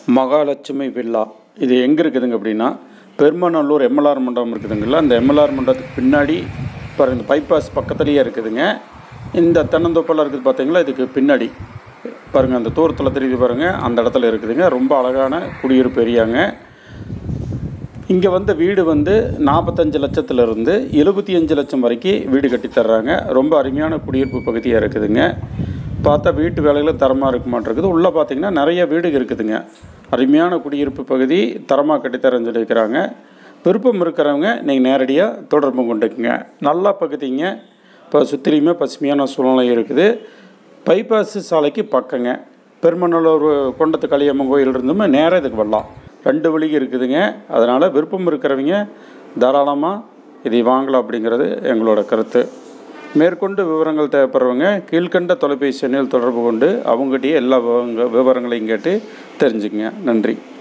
Mahalakshmi villa இது எங்கே இருக்குதுங்க அப்படின்னா பெருமநல்லூர் எம்எல்ஆர் மண்டபம் இருக்குதுங்களா அந்த எம்எல்ஆர் மண்டபத்துக்கு பின்னாடி பாருங்க இந்த பைபாஸ் பக்கத்துலேயே இருக்குதுங்க இந்த தென்னந்தோப்பெல்லாம் இருக்குது பார்த்தீங்களா இதுக்கு பின்னாடி பாருங்கள் அந்த தூரத்தில் தெரியுது பாருங்கள் அந்த இடத்துல இருக்குதுங்க ரொம்ப அழகான குடியிருப்பு ஏரியாங்க இங்கே வந்து வீடு வந்து நாற்பத்தஞ்சு லட்சத்துலேருந்து எழுபத்தி அஞ்சு லட்சம் வரைக்கும் வீடு கட்டி தர்றாங்க ரொம்ப அருமையான குடியிருப்பு பகுதியாக இருக்குதுங்க பார்த்தா வீட்டு வேலைகள் தரமாக இருக்க மாட்டேருக்குது உள்ளே பார்த்தீங்கன்னா நிறைய வீடு இருக்குதுங்க அருமையான குடியிருப்பு பகுதி தரமாக கட்டித்தரேன்னு சொல்லியிருக்கிறாங்க விருப்பம் இருக்கிறவங்க நீங்கள் நேரடியாக தொடர்பு கொண்டுக்குங்க நல்ல பகுதிங்க இப்போ சுற்றிலையுமே பசுமையான சூழ்நிலை இருக்குது பைபாஸ் சாலைக்கு பக்கங்க பெருமநல்லூர் கொண்டத்து களியம்மன் கோயில் இருந்துமே நேராக இதுக்கு வரலாம் ரெண்டு வழி இருக்குதுங்க அதனால் விருப்பம் இருக்கிறவங்க தாராளமாக இதை வாங்கலாம் அப்படிங்கிறது எங்களோட கருத்து மேற்கொண்டு விவரங்கள் தேவைப்படுறவங்க கீழ்கண்ட தொலைபேசி எண்ணில் தொடர்பு கொண்டு அவங்ககிட்டயே எல்லா விவரங்க- விவரங்களையும் கேட்டு தெரிஞ்சுக்கங்க நன்றி